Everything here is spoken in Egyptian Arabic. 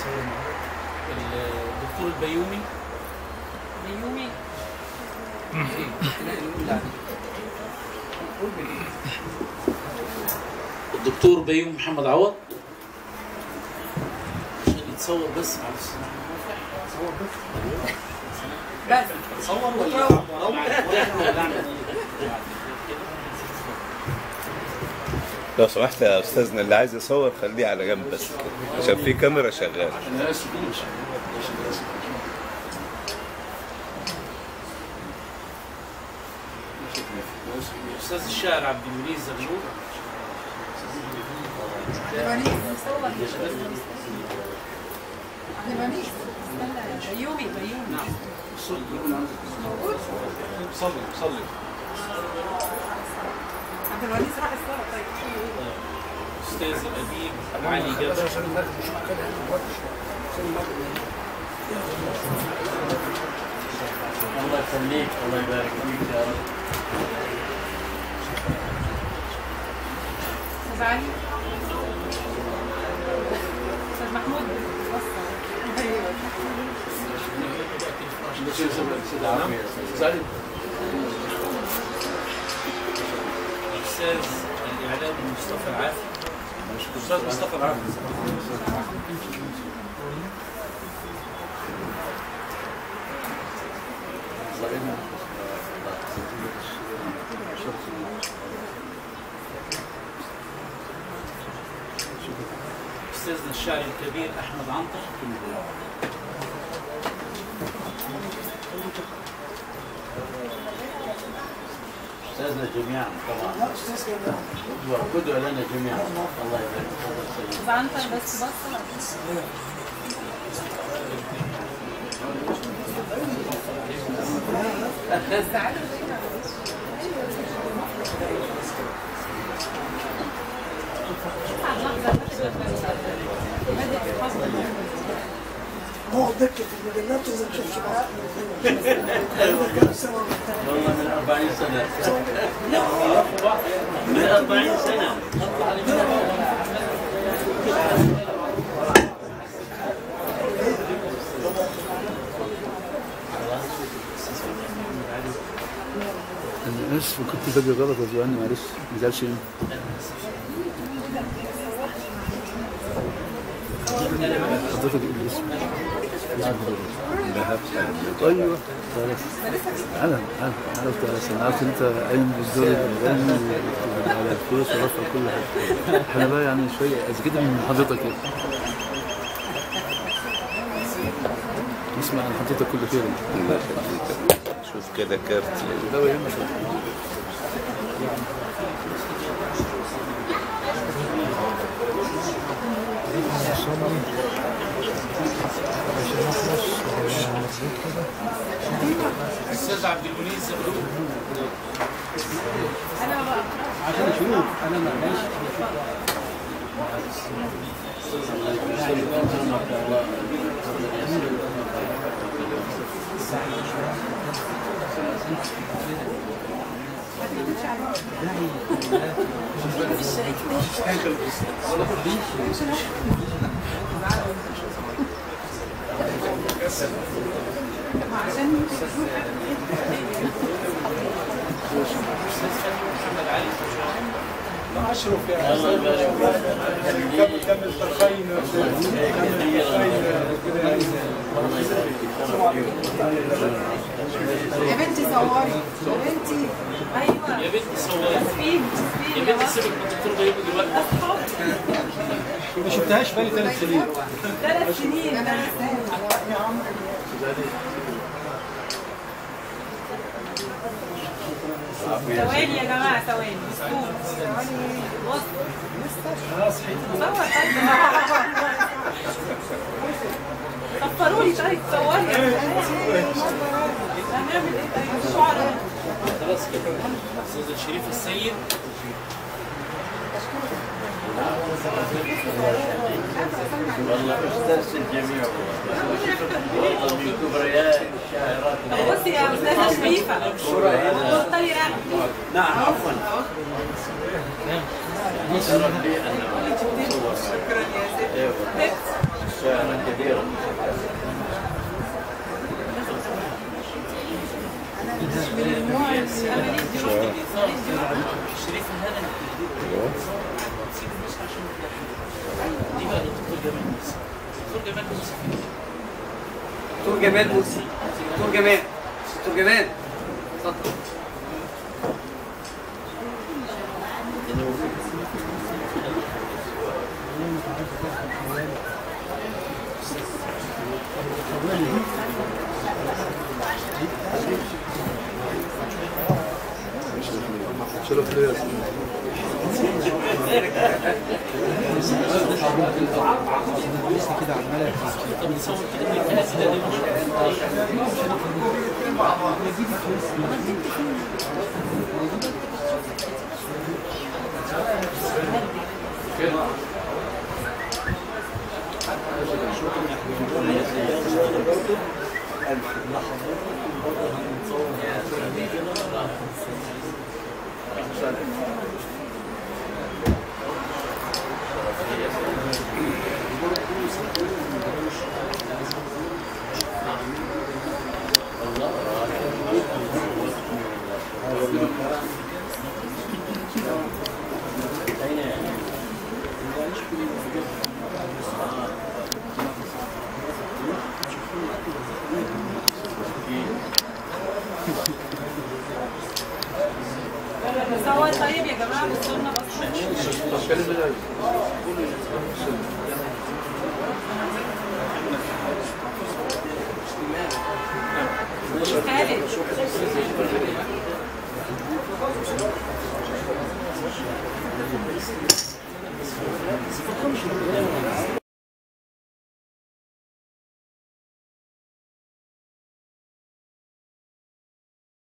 الدكتور البيومي بيومي الدكتور بيومي محمد عوض عشان يتصور بس معلش صور بس بس تصور ولا لو سمحت يا استاذنا اللي عايز يصور خليه على جنب بس كده عشان في كاميرا شغاله انا اسف مش استاذ الشاعر عبد المجيد زغلول بيومي بيومي نعم صلي صلي عبد الوليد راح الصلاة طيب استاذ الاديب علي جبر الله يخليك الله يبارك فيك يا رب استاذ علي استاذ محمود وصل استاذ الاعلامي مصطفى العافي استاذ مصطفى العافي استاذنا الشاعر الكبير احمد عنتر استاذنا جميعا طبعا قدوه قدوه لنا جميعا الله يبارك فيك استاذ عنتر بس بص هو دكة في المجلات ولا مش الشباب والله من 40 سنه من 40 سنه انا اسف كنت باجي غلط وزعني معلش ما تزعلش مني حضرتك ايه الاسم؟ دهب ايوه خلاص انا انا عرفت خلاص انا عرفت انت قايم بالدور الاغاني على الفلوس ورفع كل حاجه احنا بقى يعني شويه ازيد من حضرتك كده نسمع عن حضرتك كل خير الله يخليك شوف كده كارت لا يهمك استاذ عبد المنيب زغلول انا بقى عشان اشرف يا الله يبارك كمل كمل طرفين يا بنتي صوري يا بنتي ايوه يا بنت صوري تسفيل يا تسفيل بنت سيبك من الدكتور بيومي دلوقتي ما شفتهاش بقالي ثلاث سنين ثلاث سنين ثلاث سنين ثواني يا جماعه ثواني اسكت بص صور طيب صفروا لي طيب صوري هنعمل ايه طيب الشعراء خلاص كده استاذ الشريف السيد والله استاذ الجميع والله من كبرياء الشاعرات طب بصي يا استاذه شريفه بطلي راب نعم عفوا شرف لي ان اصور شكرا يا ست ايوه شكرا كثيرا من النوع اللي شريف هذا سيب الناس عشان دي بقى دكتور جمال موسى دكتور جمال موسى دكتور جمال موسي دكتور جمال دكتور جمال اتفضل شرف ليا بس هو طيب يا جماعه بس قلنا بس خالد